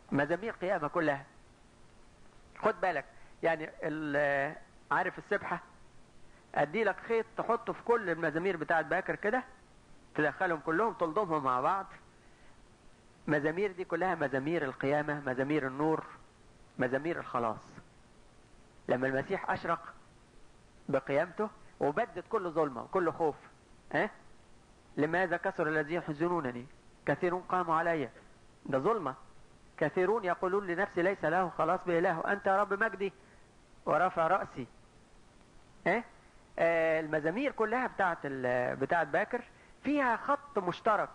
مزامير قيامة كلها خد بالك يعني ال- عارف السبحة ادي لك خيط تحطه في كل المزامير بتاعت باكر كده تدخلهم كلهم تلضمهم مع بعض مزامير دي كلها مزامير القيامة مزامير النور مزامير الخلاص لما المسيح أشرق بقيامته وبدت كل ظلمة وكل خوف ها لماذا كثر الذين يحزنونني كثيرون قاموا علي ده ظلمة كثيرون يقولون لنفسي ليس له خلاص بإله أنت يا رب مجدي ورفع رأسي ها آه المزامير كلها بتاعت ال- بتاعت باكر فيها خط مشترك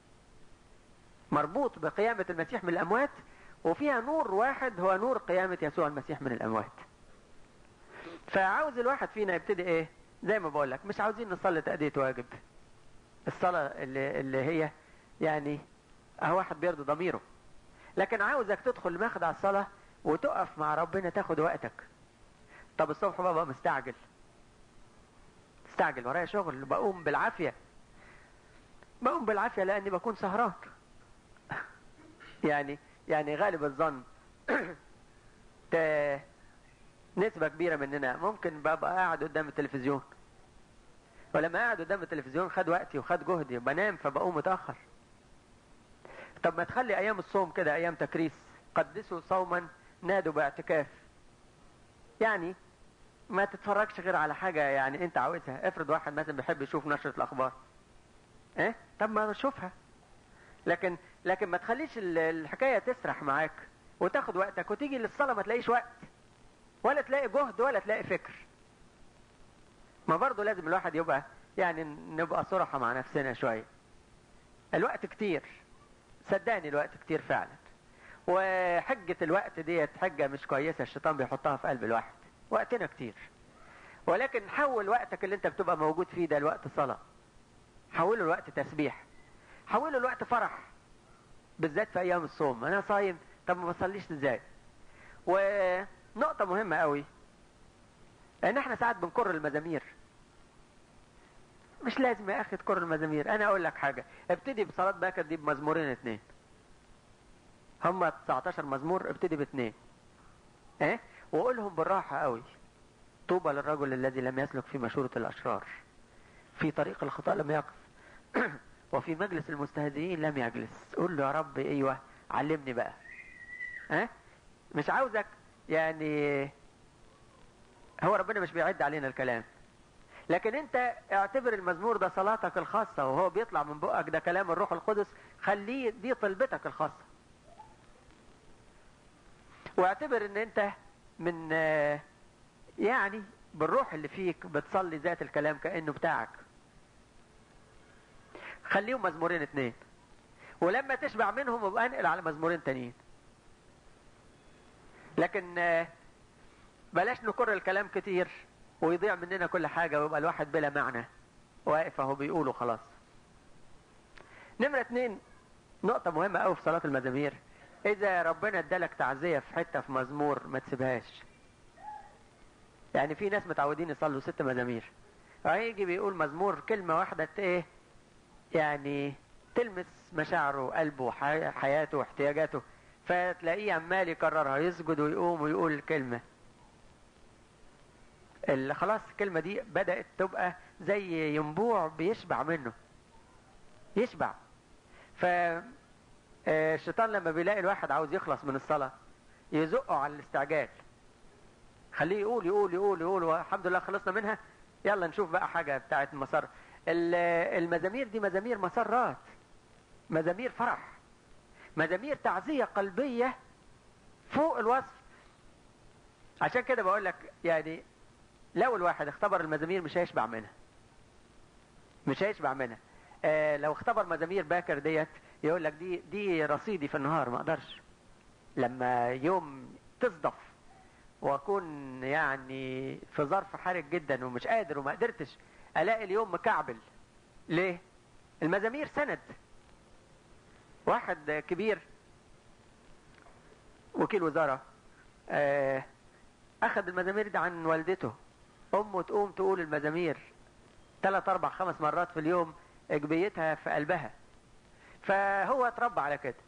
مربوط بقيامة المسيح من الأموات وفيها نور واحد هو نور قيامة يسوع المسيح من الأموات فعاوز الواحد فينا يبتدي ايه زي ما بقول لك مش عاوزين نصلي تأدية واجب الصلاة اللي, اللي هي يعني اهو واحد بيرضي ضميره لكن عاوزك تدخل مخدع الصلاة وتقف مع ربنا تاخد وقتك طب الصبح بابا مستعجل مستعجل ورايا شغل بقوم بالعافية بقوم بالعافية لاني بكون سهران يعني يعني غالب الظن ت- نسبة كبيرة مننا ممكن ببقى قاعد قدام التلفزيون ولما قاعد قدام التلفزيون خد وقتي وخد جهدي بنام فبقوم متأخر طب ما تخلي أيام الصوم كده أيام تكريس قدسوا صوما نادوا باعتكاف يعني ما تتفرجش غير على حاجة يعني انت عاوزها افرض واحد مثلا بيحب يشوف نشرة الأخبار ايه طب ما شوفها لكن لكن ما تخليش ال- الحكاية تسرح معاك وتاخد وقتك وتيجي للصلاة ما تلاقيش وقت ولا تلاقي جهد ولا تلاقي فكر ما برضه لازم الواحد يبقى يعني نبقى صراحة مع نفسنا شوية الوقت كتير صدقني الوقت كتير فعلا وحجة الوقت ديت حجة مش كويسة الشيطان بيحطها في قلب الواحد وقتنا كتير ولكن حول وقتك اللي انت بتبقى موجود فيه ده لوقت صلاة حوله لوقت تسبيح حوله لوقت فرح بالذات في ايام الصوم انا صايم طب ما بصليش ازاي ونقطة مهمة قوي ان احنا ساعات بنكر المزامير مش لازم يا اخي تكر المزامير انا اقول لك حاجة ابتدي بصلاة باكر دي بمزمورين اتنين هم 19 مزمور ابتدي باثنين ايه وقولهم بالراحة قوي طوبى للرجل الذي لم يسلك في مشورة الاشرار في طريق الخطأ لم يقف وفي مجلس المستهزئين لم يجلس قول له يا رب ايوه علمني بقى ها مش عاوزك يعني هو ربنا مش بيعد علينا الكلام لكن انت اعتبر المزمور ده صلاتك الخاصة وهو بيطلع من بقك ده كلام الروح القدس خليه دي طلبتك الخاصة واعتبر ان انت من آه، يعني بالروح اللي فيك بتصلي ذات الكلام كأنه بتاعك خليهم مزمورين اتنين ولما تشبع منهم ابقى انقل على مزمورين تانيين لكن آه، بلاش نكر الكلام كتير ويضيع مننا كل حاجة ويبقى الواحد بلا معنى واقف اهو بيقوله خلاص نمرة اتنين نقطة مهمة قوي في صلاة المزامير إذا ربنا ادالك تعزية في حتة في مزمور ما تسيبهاش يعني في ناس متعودين يصلوا ست مزامير هيجي بيقول مزمور كلمة واحدة ت- ايه يعني تلمس مشاعره وقلبه وحياته واحتياجاته فتلاقيه عمال يكررها يسجد ويقوم ويقول الكلمة اللي خلاص الكلمة دي بدأت تبقى زي ينبوع بيشبع منه يشبع ف آه، الشيطان لما بيلاقي الواحد عاوز يخلص من الصلاة يزقه على الاستعجال خليه يقول يقول يقول يقول والحمد لله خلصنا منها يلا نشوف بقى حاجة بتاعت المسار ال- المزامير دي مزامير مسرات مزامير فرح مزامير تعزية قلبية فوق الوصف عشان كده بقول لك يعني لو الواحد اختبر المزامير مش هيشبع منها مش هيشبع منها آه لو اختبر مزامير باكر ديت يقول لك دي دي رصيدي في النهار ما اقدرش لما يوم تصدف واكون يعني في ظرف حرج جدا ومش قادر وما قدرتش الاقي اليوم مكعبل ليه المزامير سند واحد كبير وكيل وزارة آه، اخذ المزامير دي عن والدته امه تقوم تقول المزامير ثلاث اربع خمس مرات في اليوم اجبيتها في قلبها فهو اتربى على كده